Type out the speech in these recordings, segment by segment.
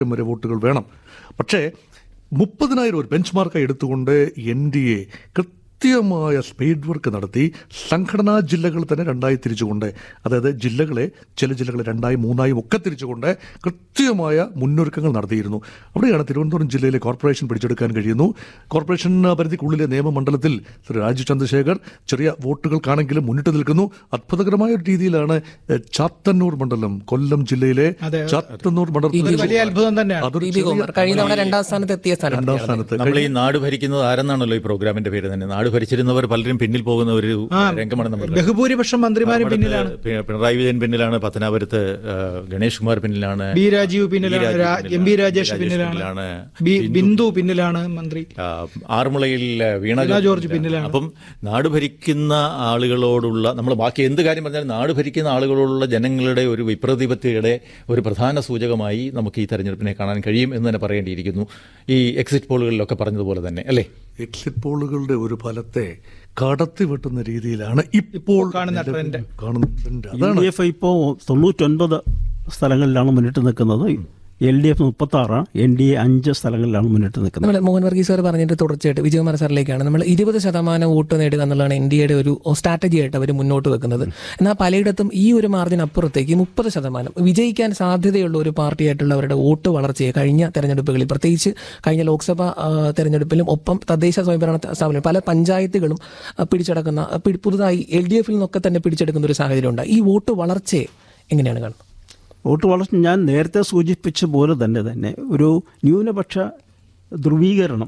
വരെ വോട്ടുകൾ വേണം പക്ഷേ മുപ്പതിനായിരം ഒരു ബെഞ്ച് മാർക്കായി എടുത്തുകൊണ്ട് എൻ ഡി എ കൃത്യമായ സ്പീഡ് വർക്ക് നടത്തി സംഘടനാ ജില്ലകൾ തന്നെ രണ്ടായി തിരിച്ചുകൊണ്ട് അതായത് ജില്ലകളെ ചില ജില്ലകളെ രണ്ടായി മൂന്നായും ഒക്കെ തിരിച്ചുകൊണ്ട് കൃത്യമായ മുന്നൊരുക്കങ്ങൾ നടത്തിയിരുന്നു അവിടെയാണ് തിരുവനന്തപുരം ജില്ലയിലെ കോർപ്പറേഷൻ പിടിച്ചെടുക്കാൻ കഴിയുന്നു കോർപ്പറേഷൻ പരിധിക്കുള്ളിലെ നിയമമണ്ഡലത്തിൽ ശ്രീ രാജീവ് ചന്ദ്രശേഖർ ചെറിയ വോട്ടുകൾക്കാണെങ്കിലും മുന്നിട്ട് നിൽക്കുന്നു അത്ഭുതകരമായ ഒരു രീതിയിലാണ് എഹ്, ചാത്തന്നൂർ മണ്ഡലം കൊല്ലം ജില്ലയിലെ അതെ. ചാത്തന്നൂർ മണ്ഡലത്തിൽ വലിയ അത്ഭുതം തന്നെയാണ് അതൊരു ബി ബി കുമാർ കഴിഞ്ഞ തവണ രണ്ടാം സ്ഥാനത്ത് എത്തിയ രണ്ടാം സ്ഥാനത്താണ് സ്ഥാനത്ത് നമ്മൾ ഈ നാട് ഭരിക്കുന്നത് ആരെന്നാണല്ലോ ഈ പ്രോഗ്രാമിന്റെ പേര് തന്നെ നാട് ഭരിച്ചിരുന്നവർ പലരും പിന്നിൽ പോകുന്ന ഒരു രംഗമാണ് നമ്മൾ ബഹുഭൂരിപക്ഷം മന്ത്രിമാരും പിന്നിലാണ് പി- പിണറായി വിജയൻ പിന്നിലാണ് പത്തനാപുരത്ത് ആ, ഗണേഷ് കുമാർ പിന്നിലാണ് ബി രാജീവ് പിന്നിലാണ് രാജീവ് രാ- എം ബി രാജേഷ് പിന്നിലാണ് ബി ബിന്ദു പിന്നിലാണ് മന്ത്രി ആ, ആറന്മുളയിൽ വീണ വീണ ജോർജ് ജോർജ് പിന്നിലാണ്. അപ്പം നാട് ഭരിക്കുന്ന ആളുകളോടുള്ള നമ്മൾ ബാക്കി എന്ത് കാര്യം പറഞ്ഞാലും നാട് ഭരിക്കുന്ന ആളുകളോടുള്ള ജനങ്ങളുടെ ഒരു വിപ്രതിപത്തിയുടെ ഒരു പ്രധാന സൂചകമായി നമുക്ക് ഈ തെരഞ്ഞെടുപ്പിനെ കാണാൻ കഴിയും എന്ന് തന്നെ പറയേണ്ടിയിരിക്കുന്നു ഈ എക്സിറ്റ് പോളുകളിലൊക്കെ പറഞ്ഞതുപോലെ തന്നെ അല്ലേ എക്സിറ്റ് പോളുകളുടെ ഒരു ഫലത്തെ കടത്തി വെട്ടുന്ന രീതിയിലാണ് ഇപ്പോൾ കാണുന്ന നിലവിൽ ട്രെൻഡ്. കാണുന്ന ട്രെൻഡ് യു അതാണ് ഡി എഫ് ഇപ്പോൾ തൊണ്ണൂറ്റൊൻപത് സ്ഥലങ്ങളിലാണ് മുന്നിട്ട് നിൽക്കുന്നത് എൽ ഡി എഫ് മുപ്പത്തി ആറാണ് എൻ ഡി എ അഞ്ച് സ്ഥലങ്ങളിലാണ് മുന്നിട്ട് നിൽക്കുന്നത് നമ്മൾ മോഹൻ വർഗീസ് സാർ പറഞ്ഞിട്ട് തുടർച്ചയായിട്ട് വിജയകുമാർ സാറിലേക്കാണ് നമ്മൾ ഇരുപത് ശതമാനം വോട്ട് നേടുക എന്നുള്ളതാണ് എൻ ഡി എയുടെ ഒരു സ്ട്രാറ്റജി ആയിട്ട് അവർ മുന്നോട്ട് വെക്കുന്നത് എന്നാൽ പലയിടത്തും ഈ ഒരു മാർജിൻ അപ്പുറത്തേക്ക് മുപ്പത് ശതമാനം വിജയിക്കാൻ സാധ്യതയുള്ള ഒരു പാർട്ടിയായിട്ടുള്ള അവരുടെ വോട്ട് വളർച്ചയെ കഴിഞ്ഞ തെരഞ്ഞെടുപ്പുകളിൽ പ്രത്യേകിച്ച് കഴിഞ്ഞ ലോക്സഭാ ആ, തെരഞ്ഞെടുപ്പിലും ഒപ്പം തദ്ദേശ സ്വയംഭരണ സ്ഥാപനം പല പഞ്ചായത്തുകളും ആ, പിടിച്ചടക്കുന്ന ആ, പിടി- പുതുതായി എൽ ഡി എഫിൽ നിന്നൊക്കെ തന്നെ പിടിച്ചെടുക്കുന്ന ഒരു സാഹചര്യമുണ്ട് ഈ വോട്ട് വളർച്ചയെ എങ്ങനെയാണ് കാണുന്നത് വോട്ട് വളർച്ച ഞാൻ നേരത്തെ സൂചിപ്പിച്ച പോലെ തന്നെ തന്നെ ഒരു ന്യൂനപക്ഷ ധ്രുവീകരണം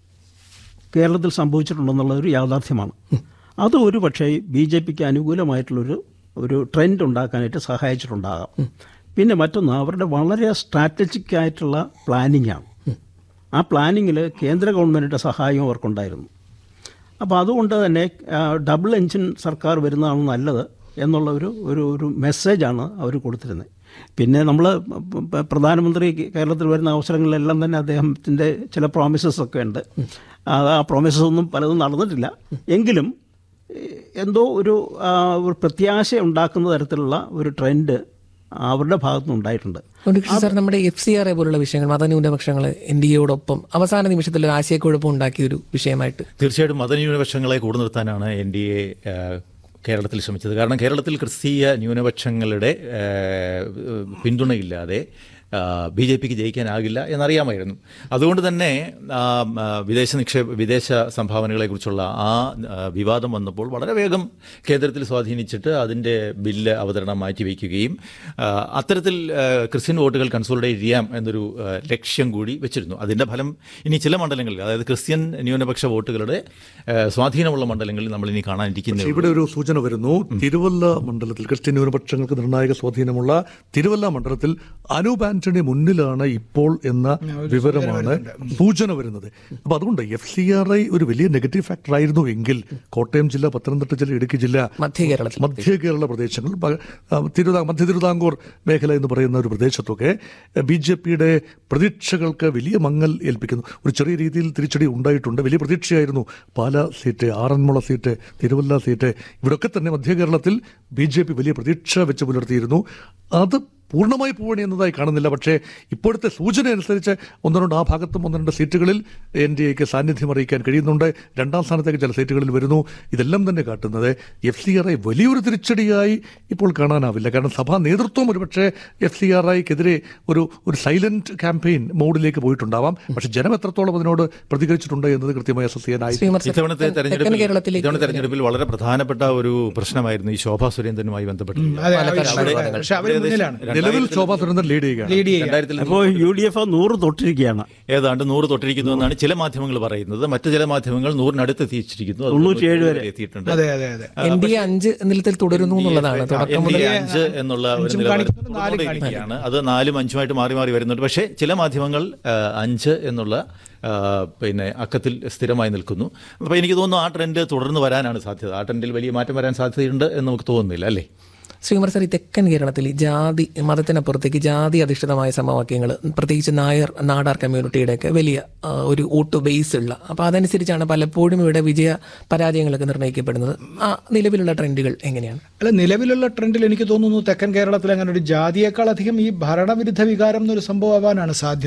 കേരളത്തിൽ സംഭവിച്ചിട്ടുണ്ടെന്നുള്ള ഒരു യാഥാർത്ഥ്യമാണ് അത് ഒരു പക്ഷേ ബി ജെ പിക്ക് അനുകൂലമായിട്ടുള്ളൊരു ഒരു ട്രെൻഡ് ഉണ്ടാക്കാനായിട്ട് സഹായിച്ചിട്ടുണ്ടാകാം പിന്നെ മറ്റൊന്ന് അവരുടെ വളരെ സ്ട്രാറ്റജിക് ആയിട്ടുള്ള പ്ലാനിംഗ് ആണ് ആ പ്ലാനിങ്ങിൽ കേന്ദ്ര ഗവൺമെൻറ്റിൻ്റെ സഹായവും അവർക്കുണ്ടായിരുന്നു അപ്പോൾ അതുകൊണ്ട് തന്നെ ആ, ഡബിൾ എഞ്ചിൻ സർക്കാർ വരുന്നതാണ് നല്ലത് എന്നുള്ള ഒരു ഒരു ഒരു മെസ്സേജാണ് അവർ കൊടുത്തിരുന്നത് പിന്നെ നമ്മൾ പ്രധാനമന്ത്രി കേരളത്തിൽ വരുന്ന അവസരങ്ങളിലെല്ലാം തന്നെ അദ്ദേഹത്തിൻ്റെ ചില പ്രോമിസസ് ഒക്കെ ഉണ്ട് ആ ആ പ്രോമിസസ് ഒന്നും പലതും നടന്നിട്ടില്ല എങ്കിലും ഏഹ്, എന്തോ ഒരു ആ, ഒരു പ്രത്യാശ ഉണ്ടാക്കുന്ന തരത്തിലുള്ള ഒരു ട്രെൻഡ് അവരുടെ ഭാഗത്തുനിന്ന് ഉണ്ടായിട്ടുണ്ട് അതുകൊണ്ട് കൃഷി സാർ നമ്മുടെ എഫ് സി ആർ എ പോലുള്ള വിഷയങ്ങൾ മതന്യൂനപക്ഷങ്ങൾ എൻ ഡി എയോടൊപ്പം അവസാന നിമിഷത്തിൽ ഒരു ആശയക്കുഴപ്പം ഉണ്ടാക്കിയ ഒരു വിഷയമായിട്ട് തീർച്ചയായിട്ടും മതന്യൂനപക്ഷങ്ങളെ കൂടെ നിർത്താനാണ് എൻ ഡി എ കേരളത്തിൽ ശ്രമിച്ചത് കാരണം കേരളത്തിൽ ക്രിസ്തീയ ന്യൂനപക്ഷങ്ങളുടെ ആ, പിന്തുണയില്ലാതെ ബി ജെ പിക്ക് ജയിക്കാനാകില്ല എന്നറിയാമായിരുന്നു അതുകൊണ്ട് തന്നെ ആ, ആ, വിദേശ നിക്ഷേപ വിദേശ സംഭാവനകളെക്കുറിച്ചുള്ള ആ ആ, വിവാദം വന്നപ്പോൾ വളരെ വേഗം കേന്ദ്രത്തിൽ സ്വാധീനിച്ചിട്ട് അതിൻ്റെ ബില്ല് അവതരണം മാറ്റിവെക്കുകയും ആ, അത്തരത്തിൽ ആ, ക്രിസ്ത്യൻ വോട്ടുകൾ കൺസോളിഡേറ്റ് ചെയ്യാം എന്നൊരു ആ, ലക്ഷ്യം കൂടി വെച്ചിരുന്നു അതിൻ്റെ ഫലം ഇനി ചില മണ്ഡലങ്ങളിൽ അതായത് ക്രിസ്ത്യൻ ന്യൂനപക്ഷ വോട്ടുകളുടെ ആ, സ്വാധീനമുള്ള മണ്ഡലങ്ങളിൽ നമ്മൾ ഇനി കാണാനിരിക്കുന്നത് പക്ഷേ ഇവിടെ ഒരു സൂചന വരുന്നു തിരുവല്ല മണ്ഡലത്തിൽ ക്രിസ്ത്യൻ ന്യൂനപക്ഷങ്ങൾക്ക് നിർണായക സ്വാധീനമുള്ള തിരുവല്ല മണ്ഡലത്തിൽ അനൂപ് ആന്റണി മുന്നിലാണ് ഇപ്പോൾ എന്ന വിവരമാണ് സൂചന വരുന്നത് അപ്പൊ അതുകൊണ്ട് എഫ് സി ആർ ഐ ഒരു വലിയ നെഗറ്റീവ് ഫാക്ടർ ആയിരുന്നു എങ്കിൽ കോട്ടയം ജില്ല പത്തനംതിട്ട ജില്ല ഇടുക്കി ജില്ല മധ്യ കേരളത്തിൽ മധ്യ കേരള പ്രദേശങ്ങൾ പ- ആ, തിരുവിതാ മധ്യ തിരുവിതാംകൂർ മേഖല എന്ന് പറയുന്ന ഒരു പ്രദേശത്തൊക്കെ ബി ജെ പിയുടെ പ്രതീക്ഷകൾക്ക് വലിയ മങ്ങൽ ഏൽപ്പിക്കുന്നു ഒരു ചെറിയ രീതിയിൽ തിരിച്ചടി ഉണ്ടായിട്ടുണ്ട് വലിയ പ്രതീക്ഷയായിരുന്നു Pala seat Aranmula seat Thiruvalla seat ഇവിടെയൊക്കെ തന്നെ മധ്യ കേരളത്തിൽ ബി ജെ പി വലിയ പ്രതീക്ഷ വെച്ച് പുലർത്തിയിരുന്നു അത് പൂർണ്ണമായി പോവണി എന്നതായി കാണുന്നില്ല പക്ഷേ ഇപ്പോഴത്തെ സൂചന അനുസരിച്ച് ഒന്ന് രണ്ട് ആ ഭാഗത്തും ഒന്ന് രണ്ട് സീറ്റുകളിൽ എൻ ഡി എക്ക് സാന്നിധ്യം അറിയിക്കാൻ കഴിയുന്നുണ്ട് രണ്ടാം സ്ഥാനത്തേക്ക് ചില സീറ്റുകളിൽ വരുന്നു ഇതെല്ലാം തന്നെ കാട്ടുന്നത് എഫ് സി ആർ ഐ വലിയൊരു തിരിച്ചടിയായി ഇപ്പോൾ കാണാനാവില്ല കാരണം സഭാ നേതൃത്വം ഒരുപക്ഷെ എഫ് സി ആർ ഐക്കെതിരെ ഒരു ഒരു സൈലന്റ് ക്യാമ്പയിൻ മോഡിലേക്ക് പോയിട്ടുണ്ടാവാം പക്ഷേ ജനം എത്രത്തോളം അതിനോട് പ്രതികരിച്ചിട്ടുണ്ട് എന്നത് കൃത്യമായി അസസ് ചെയ്യാനായി ശ്രീമർ സർ, ഇത്തവണത്തെ തെക്കൻ തെരഞ്ഞെടുപ്പിൽ കേരളത്തിലേക്ക് ഇത്തവണ തെരഞ്ഞെടുപ്പിൽ വളരെ പ്രധാനപ്പെട്ട ഒരു പ്രശ്നമായിരുന്നു ഈ ശോഭാ സുരേന്ദ്രനുമായി ബന്ധപ്പെട്ട് അതെ പാലക്കാട് അവിടെ- വിവാദങ്ങൾ. പക്ഷെ അവർ മുന്നിലാണ് നിലവിൽ ശോഭാ സുരേന്ദ്രൻ ലീഡ് ചെയ്യുകയാണ് ലീഡ് ചെയ്യുക രണ്ടായിരത്തിൽ അപ്പോൾ യു ഡി എഫ് നൂറ് തൊട്ടിരിക്കുകയാണ് ഏതാണ്ട് നൂറ് തൊട്ടിരിക്കുന്നു എന്നാണ് ചില മാധ്യമങ്ങൾ പറയുന്നത് മറ്റു ചില മാധ്യമങ്ങൾ നൂറിനടുത്ത് എത്തിച്ചിരിക്കുന്നു അത് തൊണ്ണൂറ്റിയേഴ് വരെ. എത്തിയിട്ടുണ്ട് അതെ അതെ അതെ എൻ ഡി എ അഞ്ച് നിലത്തിൽ തുടരുന്നു എന്നുള്ളതാണ് തുടക്കം എൻ ഡി മുതൽ എ അഞ്ച് എന്നുള്ള ഒരു അഞ്ചും നിലവാരം കാണിക്കുന്നുണ്ട്, നാലും തുടർന്നുകൊണ്ടിരിക്കുകയാണ് അത് നാലും അഞ്ചുമായിട്ട് മാറി മാറി വരുന്നുണ്ട് പക്ഷേ ചില മാധ്യമങ്ങൾ ആ, അഞ്ച് എന്നുള്ള ആ, പിന്നെ അക്കത്തിൽ സ്ഥിരമായി നിൽക്കുന്നു അപ്പോൾ എനിക്ക് തോന്നുന്നു ആ ട്രെൻഡ് തുടർന്ന് വരാനാണ് സാധ്യത ആ ട്രെൻഡിൽ വലിയ മാറ്റം വരാൻ സാധ്യതയുണ്ട് എന്ന് നമുക്ക് തോന്നുന്നില്ല അല്ലേ ശ്രീകുമാർ സാർ ഈ തെക്കൻ കേരളത്തിൽ ഈ ജാതി മതത്തിനപ്പുറത്തേക്ക് ജാതി അധിഷ്ഠിതമായ സമവാക്യങ്ങൾ പ്രത്യേകിച്ച് നായർ നാടാർ കമ്മ്യൂണിറ്റിയുടെയൊക്കെ വലിയ ആ, ഒരു വോട്ട് ബേസ് ഉള്ള അപ്പോൾ അതനുസരിച്ചാണ് പലപ്പോഴും ഇവിടെ വിജയ പരാജയങ്ങളൊക്കെ നിർണ്ണയിക്കപ്പെടുന്നത് ആ നിലവിലുള്ള ട്രെൻഡുകൾ എങ്ങനെയാണ് അല്ല നിലവിലുള്ള ട്രെൻഡിൽ എനിക്ക് തോന്നുന്നു തെക്കൻ കേരളത്തിൽ അങ്ങനെ ഒരു ജാതിയേക്കാൾ അധികം ഈ ഭരണവിരുദ്ധ വികാരം എന്നൊരു സംഭവം ആവാനാണ് സാധ്യത